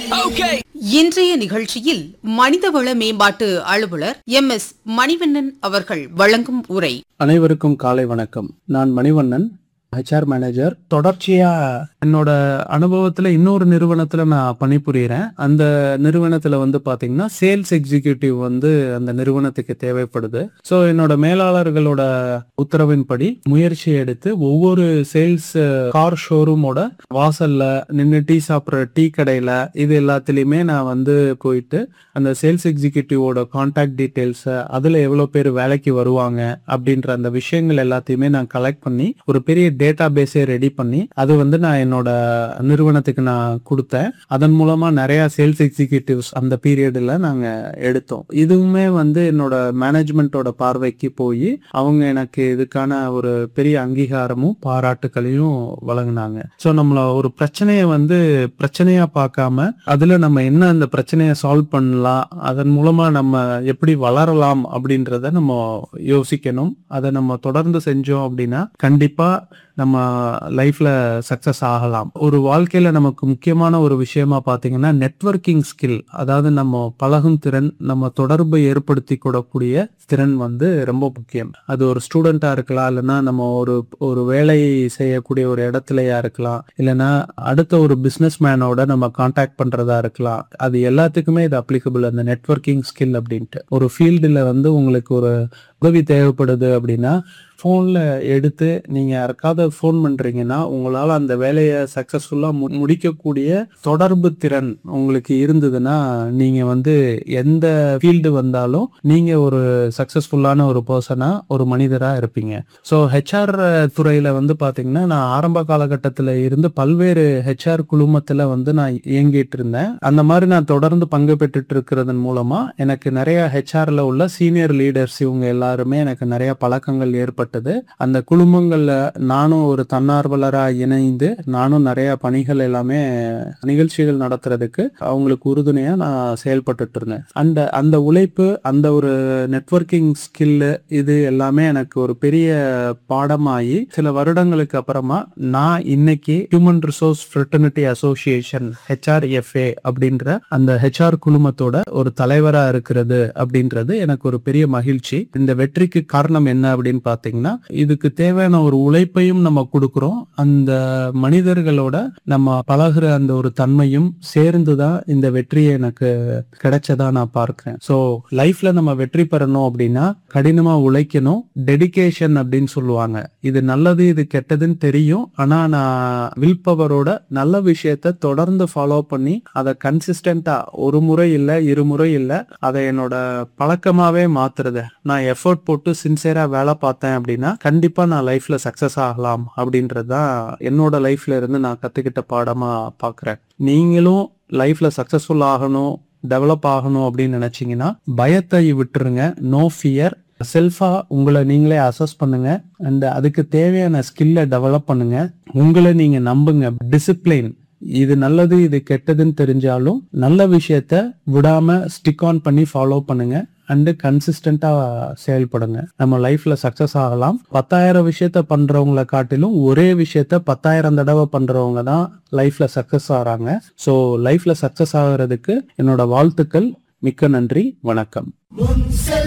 இன்றைய நிகழ்ச்சியில் மனிதவள மேம்பாட்டு அலுவலர் எம் எஸ் மணிவண்ணன் அவர்கள் வழங்கும் உரை அனைவருக்கும் காலை வணக்கம் நான் மணிவண்ணன் ஹெச்ஆர் மேனேஜர் தொடர்ச்சியா என்னோட அனுபவத்துல இன்னொரு நிறுவனத்துல நான் பணிபுரியறேன் அந்த நிறுவனத்துல வந்து பாத்தீங்கன்னா சேல்ஸ் எக்ஸிகியூட்டிவ் வந்து அந்த நிறுவனத்துக்கு தேவைப்படுது ஸோ என்னோட மேலாளர்களோட உத்தரவின்படி முயற்சி எடுத்து ஒவ்வொரு சேல்ஸ் கார் ஷோரூமோட வாசல்ல நின்று டீ சாப்பிட்ற டீ கடையில இது எல்லாத்துலயுமே நான் வந்து போயிட்டு அந்த சேல்ஸ் எக்ஸிகியூட்டிவோட கான்டாக்ட் டீடைல்ஸ் அதுல எவ்வளவு பேர் வேலைக்கு வருவாங்க அப்படின்ற அந்த விஷயங்கள் எல்லாத்தையுமே நான் கலெக்ட் பண்ணி ஒரு பெரிய டேட்டா பேஸே ரெடி பண்ணி அது வந்து நான் என்னோட நிறுவனத்துக்கு நான் கொடுத்தேன் அதன் மூலமா நிறைய சேல்ஸ் எக்ஸிகியூட்டிவ்ஸ் அந்த பீரியட்ல நாங்க எடுத்தோம் இதுவுமே வந்து என்னோட மேனேஜ்மெண்ட்டோட பார்வைக்கு போய் அவங்க எனக்கு இதுக்கான ஒரு பெரிய அங்கீகாரமும் பாராட்டுகளையும் வழங்கினாங்க ஸோ நம்மள ஒரு பிரச்சனையை வந்து பிரச்சனையா பார்க்காம அதுல நம்ம என்ன அந்த பிரச்சனையை சால்வ் பண்ணலாம் அதன் மூலமா நம்ம எப்படி வளரலாம் அப்படின்றத நம்ம யோசிக்கணும் அதை நம்ம தொடர்ந்து செஞ்சோம் அப்படின்னா கண்டிப்பா நம்ம லைஃப்ல சக்சஸ் ஆகலாம் ஒரு வாழ்க்கையில நமக்கு முக்கியமான ஒரு விஷயமா பாத்தீங்கன்னா நெட்வொர்க்கிங் ஸ்கில் அதாவது நம்ம பழகும் திறன் நம்ம தொடர்பை ஏற்படுத்தி கூடக்கூடிய திறன் வந்து ரொம்ப முக்கியம் அது ஒரு ஸ்டூடெண்டா இருக்கலாம் இல்லைன்னா நம்ம ஒரு ஒரு வேலை செய்யக்கூடிய ஒரு இடத்துலயா இருக்கலாம் இல்லைன்னா அடுத்த ஒரு பிசினஸ் மேனோட நம்ம கான்டாக்ட் பண்றதா இருக்கலாம் அது எல்லாத்துக்குமே இது அப்ளிகபிள் அந்த நெட்வொர்க்கிங் ஸ்கில் அப்படின்ட்டு ஒரு ஃபீல்டுல வந்து உங்களுக்கு ஒரு உதவி தேவைப்படுது அப்படின்னா ஃபோனில் எடுத்து நீங்கள் யாருக்காவது ஃபோன் பண்ணுறீங்கன்னா உங்களால் அந்த வேலையை சக்ஸஸ்ஃபுல்லாக மு முடிக்கக்கூடிய தொடர்பு திறன் உங்களுக்கு இருந்ததுன்னா நீங்கள் வந்து எந்த ஃபீல்டு வந்தாலும் நீங்கள் ஒரு சக்ஸஸ்ஃபுல்லான ஒரு பர்சனாக ஒரு மனிதராக இருப்பீங்க ஸோ ஹெச்ஆர் துறையில் வந்து பார்த்தீங்கன்னா நான் ஆரம்ப காலகட்டத்தில் இருந்து பல்வேறு ஹெச்ஆர் குழுமத்தில் வந்து நான் இயங்கிட்டு இருந்தேன் அந்த மாதிரி நான் தொடர்ந்து பங்கு பெற்றுட்டு இருக்கிறதன் மூலமாக எனக்கு நிறைய ஹெச்ஆரில் உள்ள சீனியர் லீடர்ஸ் இவங்க எல்லாருமே எனக்கு நிறைய பழக்கங்கள் ஏற்பட்டது அந்த குழுமங்கள்ல நானும் ஒரு தன்னார்வலரா இணைந்து நானும் நிறைய பணிகள் எல்லாமே நிகழ்ச்சிகள் நடத்துறதுக்கு அவங்களுக்கு உறுதுணையா நான் செயல்பட்டுட்டு இருந்தேன் அந்த அந்த உழைப்பு அந்த ஒரு நெட்வொர்க்கிங் ஸ்கில்லு இது எல்லாமே எனக்கு ஒரு பெரிய பாடமாயி சில வருடங்களுக்கு அப்புறமா நான் இன்னைக்கு human resource fraternity association HRFA அப்படின்ற அந்த ஹெச்ஆர் குழுமத்தோட ஒரு தலைவரா இருக்கிறது அப்படின்றது எனக்கு ஒரு பெரிய மகிழ்ச்சி இந்த வெற்றிக்கு காரணம் என்ன அப்படின்னு பாத்தீங்கன்னா இதுக்கு தேவையான ஒரு உழைப்பையும் நம்ம கொடுக்கிறோம் அந்த மனிதர்களோட நம்ம பழகுற அந்த ஒரு தன்மையும் சேர்ந்துதான் இந்த வெற்றியை எனக்கு கிடைச்சதா நான் பார்க்கிறேன் சோ லைஃப்ல நம்ம வெற்றி பெறணும் அப்படின்னா கடினமா உழைக்கணும் டெடிகேஷன் அப்படின்னு சொல்லுவாங்க இது நல்லது இது கெட்டதுன்னு தெரியும் ஆனா நான் வில் பவரோட நல்ல விஷயத்த தொடர்ந்து ஃபாலோ பண்ணி அதை கன்சிஸ்டன்டா ஒரு முறை இல்ல இருமுறை இல்ல அதை என்னோட பழக்கமாவே மாத்துறது நான் எஃபர்ட் போட்டு சின்சியரா வேலை பார்த்தேன் அப்படின்னா கண்டிப்பா நான் லைஃப்ல சக்சஸ் ஆகலாம் அப்படின்றது தான் என்னோட லைஃப்ல இருந்து நான் கத்துக்கிட்ட பாடமா பாக்குறேன் நீங்களும் லைஃப்ல சக்சஸ்ஃபுல் ஆகணும் டெவலப் ஆகணும் அப்படின்னு நினைச்சீங்கன்னா பயத்தை விட்டுருங்க நோ ஃபியர் செல்ஃபா உங்களை நீங்களே அசஸ் பண்ணுங்க அண்ட் அதுக்கு தேவையான ஸ்கில்லை டெவலப் பண்ணுங்க உங்களை நீங்க நம்புங்க டிசிப்ளின் இது நல்லது இது கெட்டதுன்னு தெரிஞ்சாலும் நல்ல விஷயத்த விடாம ஸ்டிக் ஆன் பண்ணி ஃபாலோ பண்ணுங்க அண்டு கன்சிஸ்டண்டா செயல்படுங்க நம்ம லைஃப்ல சக்சஸ் ஆகலாம் பத்தாயிரம் விஷயத்த பண்றவங்கள காட்டிலும் ஒரே விஷயத்த பத்தாயிரம் தடவை பண்றவங்க தான் லைஃப்ல சக்சஸ் ஆகிறாங்க ஸோ லைஃப்ல சக்சஸ் ஆகிறதுக்கு என்னோட வாழ்த்துக்கள் மிக்க நன்றி வணக்கம்